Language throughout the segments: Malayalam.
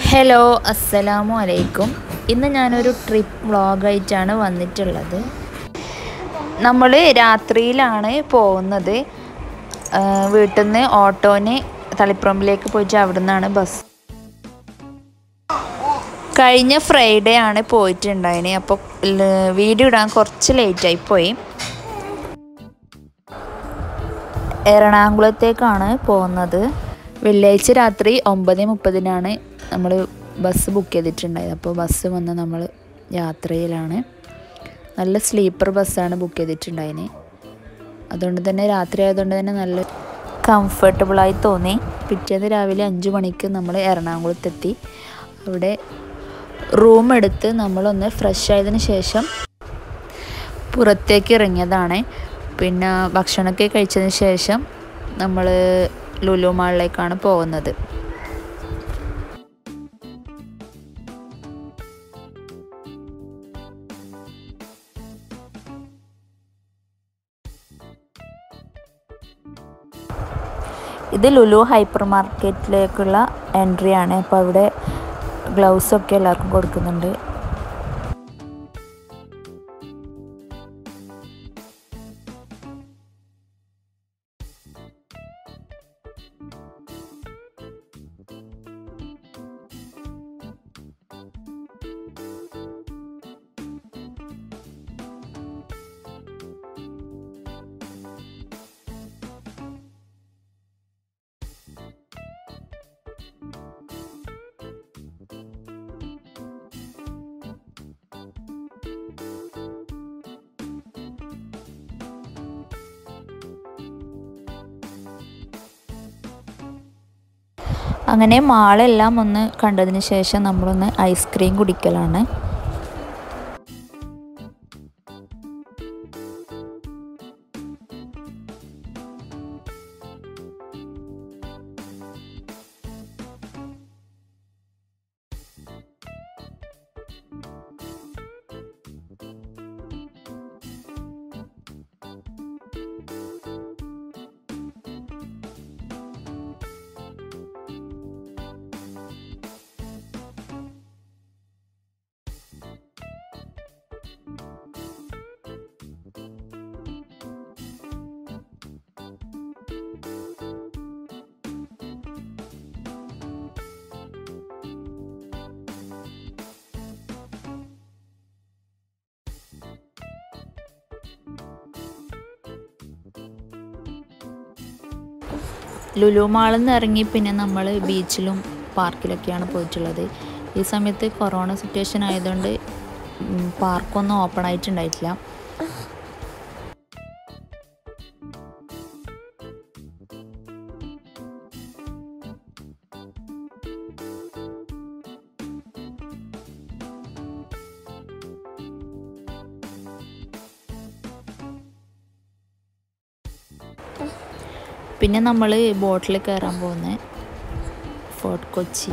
ഹലോ അസ്സലാമു അലൈക്കും ഇന്ന് ഞാനൊരു ട്രിപ്പ് വ്ളോഗായിട്ടാണ് വന്നിട്ടുള്ളത് നമ്മൾ രാത്രിയിലാണ് പോകുന്നത് വീട്ടിൽ നിന്ന് ഓട്ടോന് തളിപ്പറമ്പിലേക്ക് പോയിട്ട് അവിടെ നിന്നാണ് ബസ് കഴിഞ്ഞ ഫ്രൈഡേ ആണ് പോയിട്ടുണ്ടായിന് അപ്പോൾ വീഡിയോ ഇടാൻ കുറച്ച് ലേറ്റായി പോയി എറണാകുളത്തേക്കാണ് പോകുന്നത് വെള്ളിയാഴ്ച രാത്രി ഒമ്പത് മുപ്പതിനാണ് നമ്മൾ ബസ് ബുക്ക് ചെയ്തിട്ടുണ്ടായത് അപ്പോൾ ബസ് വന്ന് നമ്മൾ യാത്രയിലാണ് നല്ല സ്ലീപ്പർ ബസ്സാണ് ബുക്ക് ചെയ്തിട്ടുണ്ടായിന് അതുകൊണ്ട് തന്നെ രാത്രി ആയതുകൊണ്ട് തന്നെ നല്ല കംഫർട്ടബിളായി തോന്നി പിറ്റേന്ന് രാവിലെ അഞ്ച് മണിക്ക് നമ്മൾ എറണാകുളത്തെത്തി അവിടെ റൂം എടുത്ത് നമ്മളൊന്ന് ഫ്രഷ് ആയതിന് ശേഷം പുറത്തേക്ക് ഇറങ്ങിയതാണ് പിന്നെ ഭക്ഷണമൊക്കെ കഴിച്ചതിന് ശേഷം നമ്മൾ ലുലു മാളിലേക്കാണ് പോകുന്നത് ഇത് ലുലു ഹൈപ്പർ മാർക്കറ്റിലേക്കുള്ള എൻട്രി ആണ് അപ്പോൾ അവിടെ ഗ്ലൗസ് ഒക്കെ എല്ലാവർക്കും കൊടുക്കുന്നുണ്ട് അങ്ങനെ മാളെല്ലാം ഒന്ന് കണ്ടതിന് ശേഷം നമ്മളൊന്ന് ഐസ്ക്രീം കുടിക്കലാണ് ലുലു മാളിൽ നിന്ന് ഇറങ്ങി പിന്നെ നമ്മൾ ബീച്ചിലും പാർക്കിലൊക്കെയാണ് പോയിട്ടുള്ളത് ഈ സമയത്ത് കൊറോണ സിറ്റുവേഷൻ ആയതുകൊണ്ട് പാർക്കൊന്നും ഓപ്പൺ ആയിട്ടുണ്ടായിട്ടില്ല പിന്നെ നമ്മൾ ബോട്ടിൽ കയറാൻ പോകുന്നത് ഫോർട്ട് കൊച്ചി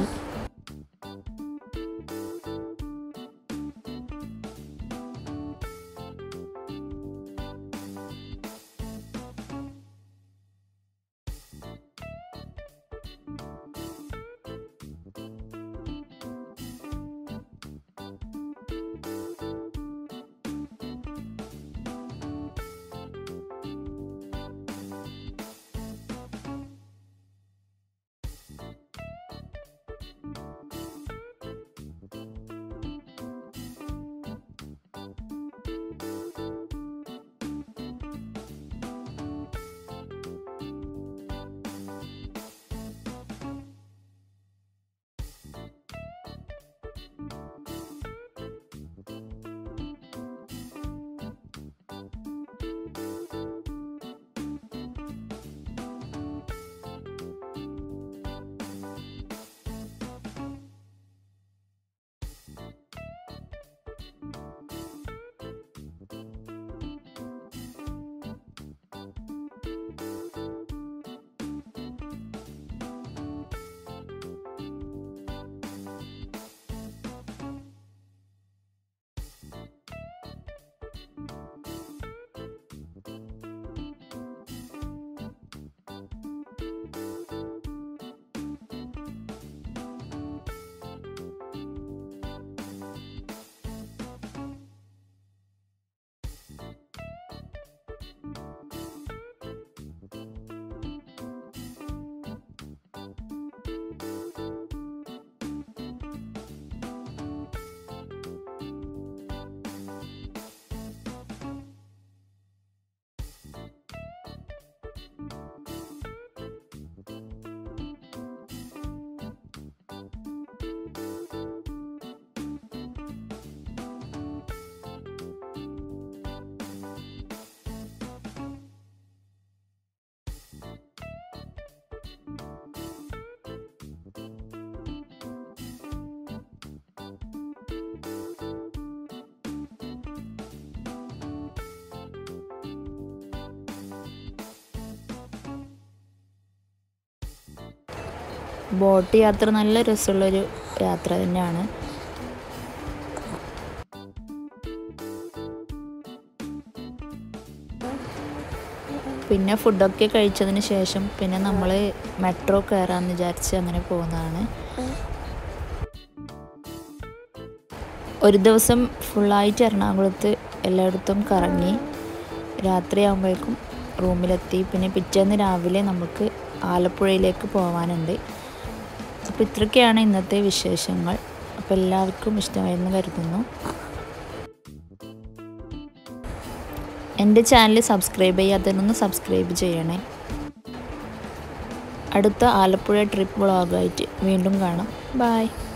ബോട്ട് യാത്ര നല്ല രസമുള്ളൊരു യാത്ര തന്നെയാണ് പിന്നെ ഫുഡൊക്കെ കഴിച്ചതിന് ശേഷം പിന്നെ നമ്മൾ മെട്രോ കയറാമെന്ന് വിചാരിച്ച് അങ്ങനെ പോകുന്നതാണ് ഒരു ദിവസം ഫുള്ളായിട്ട് എറണാകുളത്ത് എല്ലായിടത്തും കറങ്ങി രാത്രിയാകുമ്പോഴേക്കും റൂമിലെത്തി പിന്നെ പിറ്റേന്ന് രാവിലെ നമുക്ക് ആലപ്പുഴയിലേക്ക് പോകാനുണ്ട് അപ്പോൾ ഇത്രയൊക്കെയാണ് ഇന്നത്തെ വിശേഷങ്ങൾ അപ്പോൾ എല്ലാവർക്കും ഇഷ്ടമായെന്ന് കരുതുന്നു എൻ്റെ ചാനൽ സബ്സ്ക്രൈബ് ചെയ്യാത്തതിനൊന്ന് സബ്സ്ക്രൈബ് ചെയ്യണേ അടുത്ത ആലപ്പുഴ ട്രിപ്പ് വ്ളോഗായിട്ട് വീണ്ടും കാണാം ബായ്